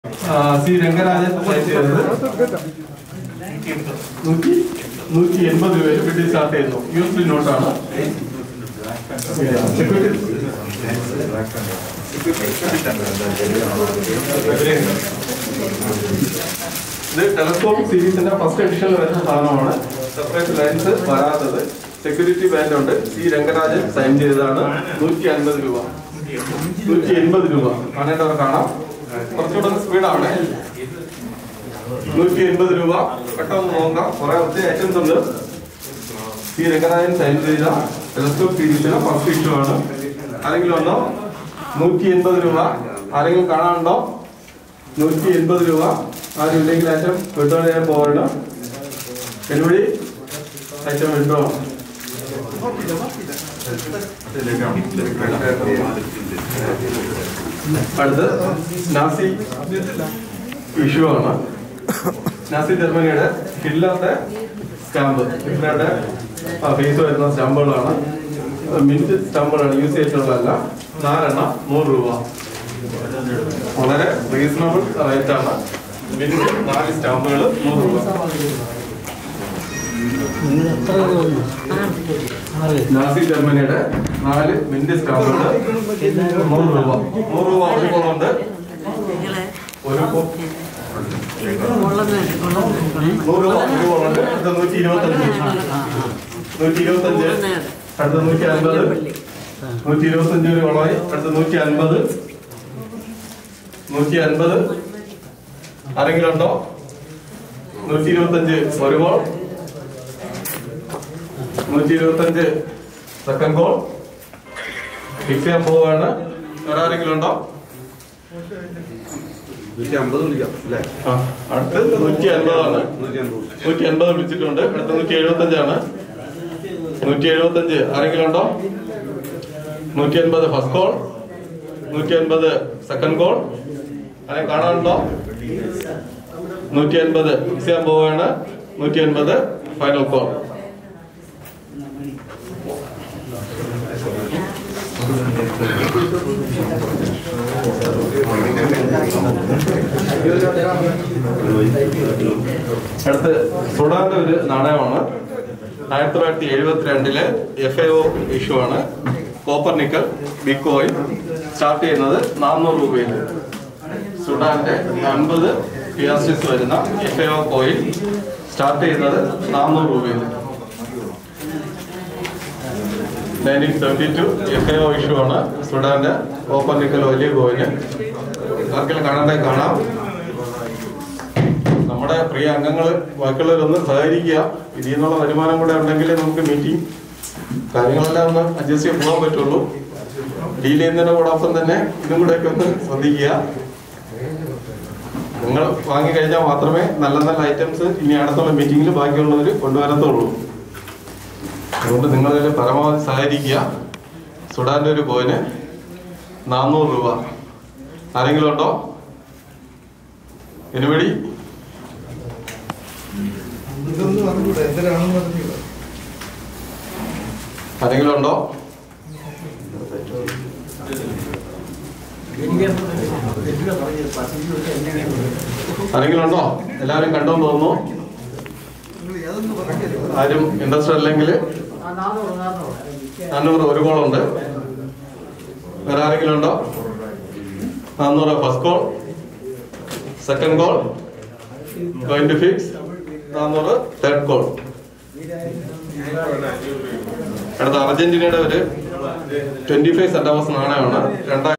ആ, C Rangarajan sign ചെയ്തത് നൂറ്റി നൂറ്റി എൺപത് രൂപയിൽ ബിഡ് സ്റ്റാർട്ട് ചെയ്യുന്നു യു എസ് ബി നോട്ടാണ് സെക്യൂരിറ്റി ഇത് ടെലസ്കോപ്പ് സീരീസിന്റെ ഫസ്റ്റ് എഡിഷനിൽ വരുന്ന സാധനമാണ് സെപ്പറേറ്റ് ലൈൻസ് വരാത്തത് സെക്യൂരിറ്റി ബാൻഡ് ഉണ്ട് സി രംഗരാജൻ സൈൻ ചെയ്തതാണ് നൂറ്റി അൻപത് രൂപ നൂറ്റി എൺപത് രൂപ കാണേണ്ടവർ കാണാം കുറച്ചുകൂടെ സ്പീഡാണ് നൂറ്റി എൺപത് രൂപ പെട്ടെന്ന് നോക്കാം കുറെ ഒത്തിരി ഐറ്റംസ് ഉണ്ട് സി രംഗരാജൻ സൈൻ ചെയ്ത ടെലസ്കോപ്പ് സീരീസിലെ ഫസ്റ്റ് ഇഷ്യൂ ആണ് ആരെങ്കിലും ഉണ്ടോ നൂറ്റി എൺപത് രൂപ ആരെങ്കിലും കാണാനുണ്ടോ നൂറ്റി എൺപത് രൂപ ആരും ഇല്ലെങ്കിൽ ഐറ്റം വിഡ്രോ ചെയ്യാൻ പോകണ്ട എന്നുവഴി ഐറ്റം വിഡ്രോ അടുത്ത് നാസി ഇഷ്യൂ ആണ് നാസി ജർമ്മനിയുടെ ഹില്ലറിന്റെ സ്റ്റാമ്പ് ഹില്ലറുടെ ഫേസ് വരുന്ന സ്റ്റാമ്പുകളാണ് മിന്റ് സ്റ്റാമ്പുകളാണ് യൂസ് ചെയ്തിട്ടുള്ളതല്ല നാലെണ്ണം നൂറ് രൂപ വളരെ റീസണബിൾ റേറ്റ് ആണ് മിന്റ് നാല് സ്റ്റാമ്പുകൾ നൂറ് രൂപ നാസി ജർമ്മനിയുടെ നാല് മിന്റ് സ്റ്റാമ്പുകൾ നൂറ് രൂപ നൂറ് രൂപ ഒരു കോളുണ്ട് ഒരു കോ- നൂറ് രൂപ ഒരു കോളുണ്ട് ഇത് നൂറ്റി ഇരുപത്തഞ്ച് നൂറ്റി ഇരുപത്തഞ്ച് അടുത്ത നൂറ്റി അൻപത് നൂറ്റി ഇരുപത്തഞ്ച് ഒരു കോളായി അടുത്ത നൂറ്റി അൻപത് നൂറ്റി അൻപത് ആരെങ്കിലും ഉണ്ടോ നൂറ്റി ഇരുപത്തഞ്ച് ഒരു കോൾ നൂറ്റി ഇരുപത്തഞ്ച് സെക്കൻഡ് കോൾ ഫിക്സ് ചെയ്യാൻ പോവുകയാണ് വേറെ ആരെങ്കിലും ഉണ്ടോ നൂറ്റി അമ്പത് വിളിക്കാം അല്ലേ ആ, അടുത്ത് നൂറ്റി അൻപതാണ് നൂറ്റി അമ്പത് നൂറ്റി അൻപത് വിളിച്ചിട്ടുണ്ട് അടുത്ത നൂറ്റി എഴുപത്തഞ്ചാണ് നൂറ്റി എഴുപത്തഞ്ച് ആരെങ്കിലും ഉണ്ടോ നൂറ്റി അൻപത് ഫസ്റ്റ് കോൾ നൂറ്റി അൻപത് സെക്കൻഡ് കോൾ ആരെ കാണാനുണ്ടോ നൂറ്റി അൻപത് ഫിക്സ് ചെയ്യാൻ പോവുകയാണ് നൂറ്റി അൻപത് ഫൈനൽ കോൾ അടുത്ത് സുഡാന്റെ ഒരു നാണയമാണ് ആയിരത്തി തൊള്ളായിരത്തി എഴുപത്തിരണ്ടിലെ എഫ് എ ഒ ഇഷ്യൂ ആണ് copper nickel big coin start ചെയ്യുന്നത് നാനൂറ് രൂപയിൽ സുഡാന്റെ അൻപത് പിയാസിസ് വരുന്ന F A O coin start ചെയ്യുന്നത് നാനൂറ് രൂപയിൽ nineteen seventy two F A O issue ആണ് സുഡാന്റെ കോപ്പർ നിക്കൽ വലിയ കോയിന് ആർക്കെങ്കിലും കാണാതെ കാണാം നമ്മുടെ പ്രിയ അംഗങ്ങൾ ബാക്കിയുള്ളവരൊന്ന് സഹകരിക്കുക ഇതിൽ നിന്നുള്ള വരുമാനം കൂടെ ഉണ്ടെങ്കിലേ നമുക്ക് മീറ്റിംഗ് കാര്യങ്ങളെല്ലാം ഒന്ന് അഡ്ജസ്റ്റ് ചെയ്ത് പോകാൻ പറ്റുള്ളൂ ഡീൽ ചെയ്യുന്നതിനോടൊപ്പം തന്നെ ഇതും കൂടെയൊക്കെ ഒന്ന് ശ്രദ്ധിക്കുക നിങ്ങൾ വാങ്ങിക്കഴിഞ്ഞാൽ മാത്രമേ നല്ല നല്ല ഐറ്റംസ് ഇനി അടുത്തുള്ള മീറ്റിംഗിൽ ബാക്കിയുള്ളവർ കൊണ്ടുവരത്തുള്ളൂ അതുകൊണ്ട് നിങ്ങളതിൽ പരമാവധി സഹകരിക്കുക സുഡാന്റെ ഒരു കോയിന് നാനൂറ് രൂപ ആരെങ്കിലും ഉണ്ടോ എനിവടി ഇതൊന്നും അറിഞ്ഞൂടാ എന്തിനാണെന്ന് അറിഞ്ഞൂടാ ആരെങ്കിലും ഉണ്ടോ ആരെങ്കിലും ഉണ്ടോ എല്ലാവരും കണ്ടോന്ന് തോന്നുന്നു നിങ്ങൾ ഏതൊന്നും പറഞ്ഞില്ല ആരും ഇൻട്രസ്റ്റ് അല്ലെങ്കിൽ നാനൂറ് ഒരു കോളുണ്ട് വേറെ ആരെങ്കിലും ഉണ്ടോ നാനൂറ് first call second call going to fix നാനൂറ് തേർഡ് കോൾ അടുത്ത അർജന്റീനയുടെ ഒരു ട്വന്റി ഫൈവ് സെന്റവേഴ്സ് നാണയമാണ് രണ്ടായിരം